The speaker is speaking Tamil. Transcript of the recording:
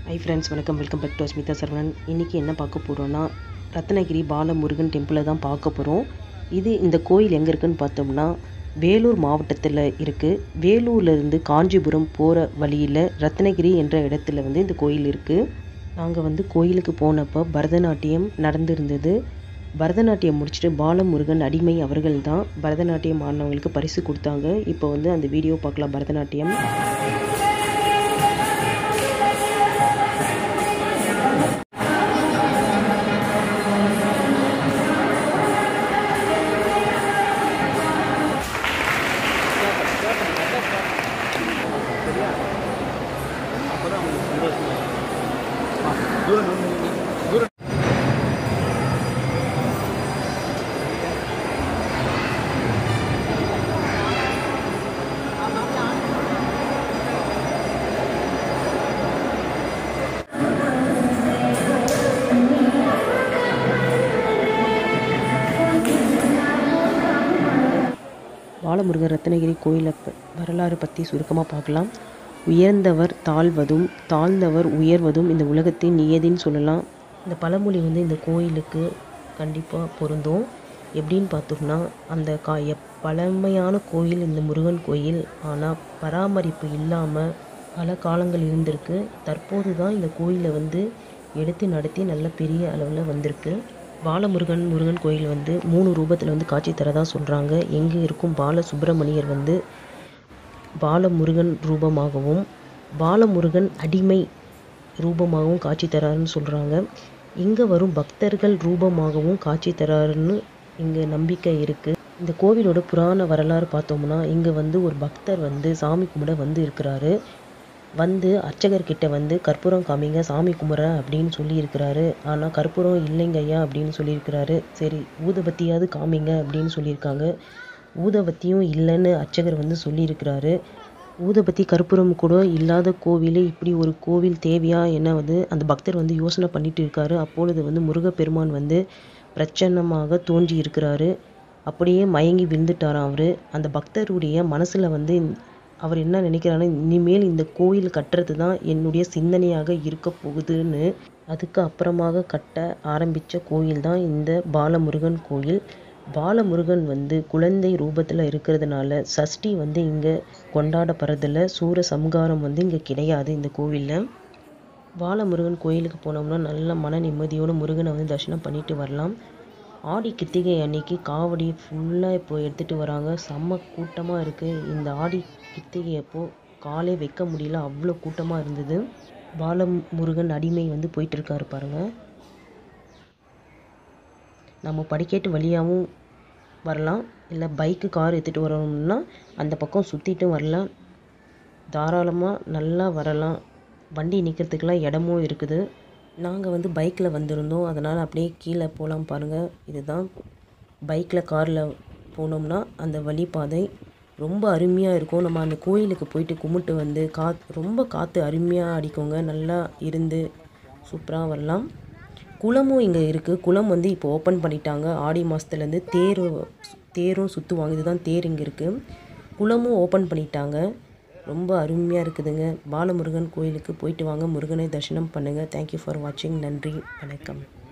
ஹை ஃப்ரெண்ட்ஸ் வணக்கம் welcome back to Asmitha Saravanan இன்றைக்கி என்ன பார்க்க போகிறோன்னா ரத்னகிரி பாலமுருகன் டெம்பிளை தான் பார்க்க போகிறோம் இது இந்த கோயில் எங்கே இருக்குன்னு பார்த்தோம்னா வேலூர் மாவட்டத்தில் இருக்குது வேலூர்லேருந்து காஞ்சிபுரம் போகிற வழியில் ரத்னகிரி என்ற இடத்துல வந்து இந்த கோயில் இருக்குது நாங்கள் வந்து கோயிலுக்கு போனப்போ பரதநாட்டியம் நடந்திருந்தது பரதநாட்டியம் முடிச்சுட்டு பாலமுருகன் அடிமை அவர்கள் தான் பரதநாட்டியம் ஆடினவங்களுக்கு பரிசு கொடுத்தாங்க இப்போ வந்து அந்த வீடியோ பார்க்கலாம் பரதநாட்டியம் பாலமுருகன் ரத்னகிரி கோயிலை ப- வரலாறு பற்றி சுருக்கமாக பார்க்கலாம் உயர்ந்தவர் தாழ்வதும் தாழ்ந்தவர் உயர்வதும் இந்த உலகத்தின் நியதின்னு சொல்லலாம் இந்த பழமொழி வந்து இந்த கோயிலுக்கு கண்டிப்பாக பொருந்தும் எப்படின்னு பார்த்தோம்னா அந்த கா எப் பழமையான கோயில் இந்த முருகன் கோயில் ஆனால் பராமரிப்பு இல்லாமல் பல காலங்கள் இருந்திருக்கு தற்போது தான் இந்த கோயிலை வந்து எடுத்து நடத்தி நல்ல பெரிய அளவில் வந்திருக்கு பாலமுருகன் முருகன் கோயில் வந்து மூணு ரூபத்தில் வந்து காட்சி தரதா சொல்கிறாங்க எங்கே இருக்கும் பால சுப்பிரமணியர் வந்து பாலமுருகன் ரூபமாகவும் பாலமுருகன் அடிமை ரூபமாகவும் காட்சி தராருன்னு சொல்கிறாங்க இங்கே வரும் பக்தர்கள் ரூபமாகவும் காட்சி தராருன்னு இங்கே நம்பிக்கை இருக்குது இந்த கோவிலோட புராண வரலாறு பார்த்தோம்னா இங்கே வந்து ஒரு பக்தர் வந்து சாமி கும்பிட வந்து இருக்கிறாரு வந்து அர்ச்சகர்கிட்ட வந்து கற்பூரம் காமிங்க சாமி கும்பிட்றேன் அப்படின்னு சொல்லியிருக்கிறாரு ஆனால் கற்பூரம் இல்லைங்க ஐயா அப்படின்னு சொல்லியிருக்கிறாரு சரி ஊதுபத்தியாவது காமிங்க அப்படின்னு சொல்லியிருக்காங்க ஊதுபத்தியும் இல்லைன்னு அர்ச்சகர் வந்து சொல்லியிருக்கிறாரு ஊதுபத்தி கற்பூரம் கூட இல்லாத கோவில் இப்படி ஒரு கோவில் தேவையா என்ன வந்து அந்த பக்தர் வந்து யோசனை பண்ணிட்டு இருக்காரு அப்பொழுது வந்து முருகப்பெருமான் வந்து பிரச்சன்னமாக தோன்றி இருக்கிறாரு அப்படியே மயங்கி விழுந்துட்டாராம் அவர் அந்த பக்தருடைய மனசில் வந்து இந்த- அவர் என்ன நினைக்கிறாருன்னா இனிமேல் இந்த கோயில் கட்டுறது தான் என்னுடைய சிந்தனையாக இருக்க போகுதுன்னு அதுக்கு அப்புறமாக கட்ட ஆரம்பித்த கோயில் தான் இந்த பாலமுருகன் கோயில் பாலமுருகன் வந்து குழந்தை ரூபத்தில் இருக்கிறதுனால சஷ்டி வந்து இங்கே கொண்டாடப்படுறதில்ல சூர சம்காரம் வந்து இங்கே கிடையாது இந்த கோவிலில் பாலமுருகன் கோயிலுக்கு போனோம்னா நல்ல மன நிம்மதியோடு முருகனை வந்து தரிசனம் பண்ணிட்டு வரலாம் ஆடி கித்திகை அன்னைக்கு காவடி ஃபுல்லாக இப்போ எடுத்துகிட்டு வராங்க செம்ம கூட்டமாக இருக்குது இந்த ஆடி கித்திகை அப்போ காலே வைக்க முடியல அவ்வளோ கூட்டமாக இருந்தது பாலமுருகன் அடிமை வந்து போயிட்டு இருக்காரு பாருங்க நம்ம படிக்கட்டு வழியாகவும் வரலாம் இல்லை பைக்கு கார் எடுத்துகிட்டு வரணும்னா அந்த பக்கம் சுற்றிட்டும் வரலாம் தாராளமாக நல்லா வரலாம் வண்டி நிற்கிறதுக்கெலாம் இடமும் இருக்குது நாங்கள் வந்து பைக்கில் வந்திருந்தோம் அதனால் அப்படியே கீழே போகலாம் பாருங்கள் இதுதான் பைக்கில் காரில் போனோம்னா அந்த வழிப்பாதை ரொம்ப அருமையாக இருக்கும் நம்ம அந்த கோயிலுக்கு போயிட்டு கும்பிட்டு வந்து காத் ரொம்ப காற்று அருமையாக அடிக்குங்க நல்லா இருந்து சூப்பராக வரலாம் குளமும் இங்கே இருக்குது குளம் வந்து இப்போ ஓப்பன் பண்ணிட்டாங்க ஆடி மாதத்துலேருந்து தேர் தேரும் சுற்றுவாங்க இதுதான் தேர் இங்கே இருக்குது குளமும் ஓப்பன் பண்ணிட்டாங்க ரொம்ப அருமையாக இருக்குதுங்க பாலமுருகன் கோயிலுக்கு போயிட்டு வாங்க முருகனை தரிசனம் பண்ணுங்கள் தேங்க்யூ ஃபார் வாட்சிங் நன்றி வணக்கம்